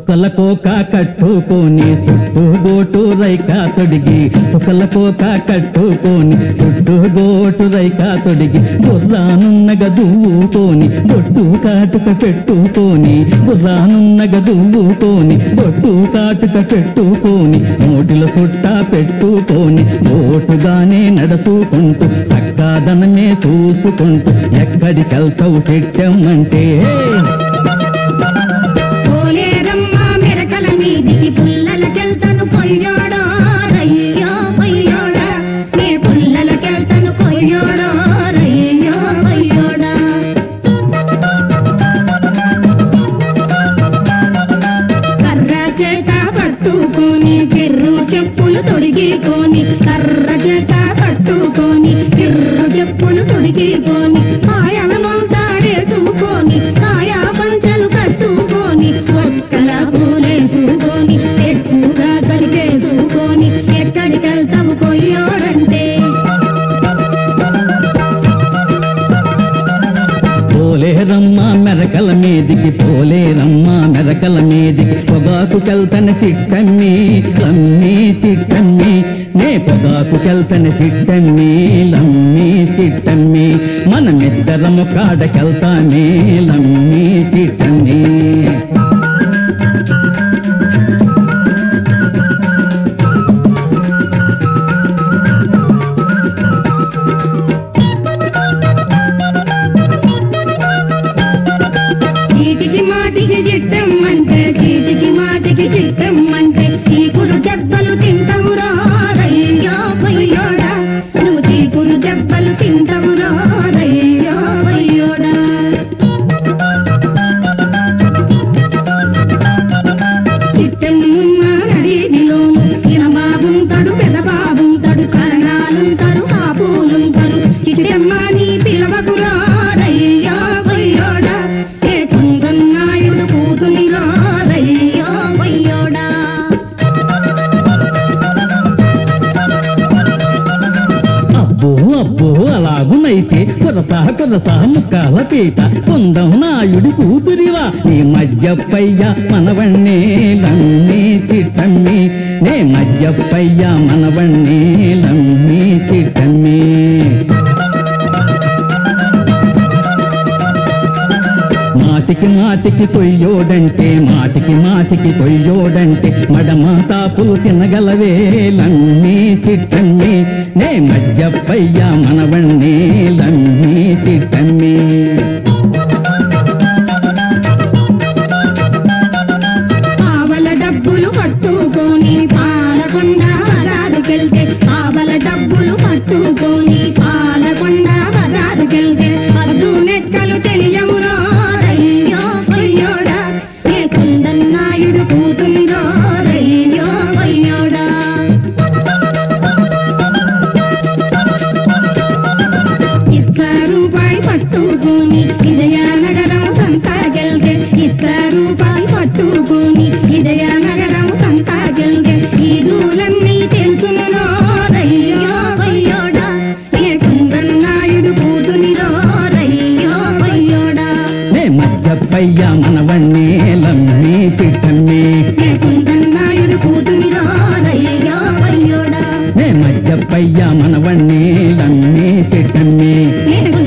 సుకల కోక కట్టుకొని సుట్టు గోటు రైక తొడిగి సుకల కోక కట్టుకొని సుట్టు గోటు రైక తొడిగి బుర్రానున్నగ దువ్వుకొని బొట్టు కాటుక పెట్టుకొని బుర్రానున్నగ దువ్వుకొని బొట్టు కాటుక పెట్టుకొని నోటిలో సుట్ట పెట్టుకొని ఓటుగానే నడసుకుంటూ సక్కాదనమే చూసుకుంటూ ఎక్కడికెళ్తావు సెట్టమ్మంటే పోలేరమ్మ మెరకల మీదికి పుల్లలకెళ్తను కొయ్యోడో రయ్యో కొయ్యోడా నే పుల్లలకెళ్తను కొయ్యోడో రయ్యో కొయ్యోడా కర్ర చేత పట్టుకొని కిర్రు చెప్పులు తొడిగికొని కర్ర చేత పట్టుకొని కిర్రు చెప్పులు తొడిగికొని కాయల మోతాడేసుకొని కాయా పంచలు కట్టుకొని ఒక్కల పూలేసుకొని ఎక్కువగా సరికేసుకొని ఎక్కడికెళ్తావు కొయ్యోడంటే పోలేరమ్మ మెరకల మీదికి పోలేరమ్మ మెరకల మీదికి పొగాకు కెల్తన సిట్టమ్మి లమ్మి సిట్టమ్మి నే పొగాకు కెల్తన సిట్టమ్మి లమ్మి సిట్టమ్మి మనమిద్దరము కాడకెళ్తామే లమ్మి సిట్టమ్మి చీటికి మాటికి చిట్టమ్మంటే చీటికి మాటికి చిట్టమ్మంటే చీకురు దెబ్బలు తింటవురా రయ్యో కొయ్యోడా నువ్వు చీకురు దెబ్బలు తింటవురా రయ్యో కొయ్యోడా చిట్టమ్మున్న నడిదిలోను చిన్నబాబుంటాడు పెద్దబాబుంటాడు కరణాలుంటారు కాపులుంటారు చిట్టమ్మ నీ పిలవకురా రయ్యో కొయ్యోడా ఏ కుందన్నాయుడు కూతునిరా రయ్యో కొయ్యోడా అబ్బో అబ్బో అలాగునైతే కొరసా కొరసా ముక్కాల పీట కుందం నాయుడు కూతురివా నీ మధ్యపయ్య మనవణ్ణే లమ్మి సిట్టమ్మి నే మధ్యపయ్య మనవణ్ణే లమ్మి సిట్టమ్మి మాటికి మాటికి కొయ్యోడంటే మాటికి మాటికి కొయ్యోడంటే మడమ తాపులు తినగలవే లమ్మి సిట్టమ్మి నే మధ్యపయ్య మనవణ్ణి లమ్మి సిట్టమ్మి ఆవల డబ్బులు పట్టుకొని పాలకొండ వరాదుకెళ్తే ఆవల డబ్బులు పట్టుకొని పాలకొండ వరాదుకెళ్తే పద్దు నెక్కలు తెలియమురో రయ్యో కొయ్యోడా ఏ కుందన్నాయుడు కూతునిరో రయ్యో కొయ్యోడా ఇచ్చ రూపాయి పట్టుకొని విజయనగరం సంతాగెల్గే ఇచ్చ రూపాయి పట్టుకొని విజయనగరం సంతాగెల్గే ఈ దూలన్నీ తెలుసునునో రయ్యో కొయ్యోడా ఏ కుందన్నాయుడు కూతునిరో రయ్యో కొయ్యోడా నే మధ్యపయ్య మనవణ్ణి లమ్మి సిట్టమ్మి ఏ కుందన్నాయుడు కూతునిరో రయ్యో కొయ్యోడా నే మధ్యపయ్య మనవణ్ణి లమ్మి సిట్టమ్మి ఏ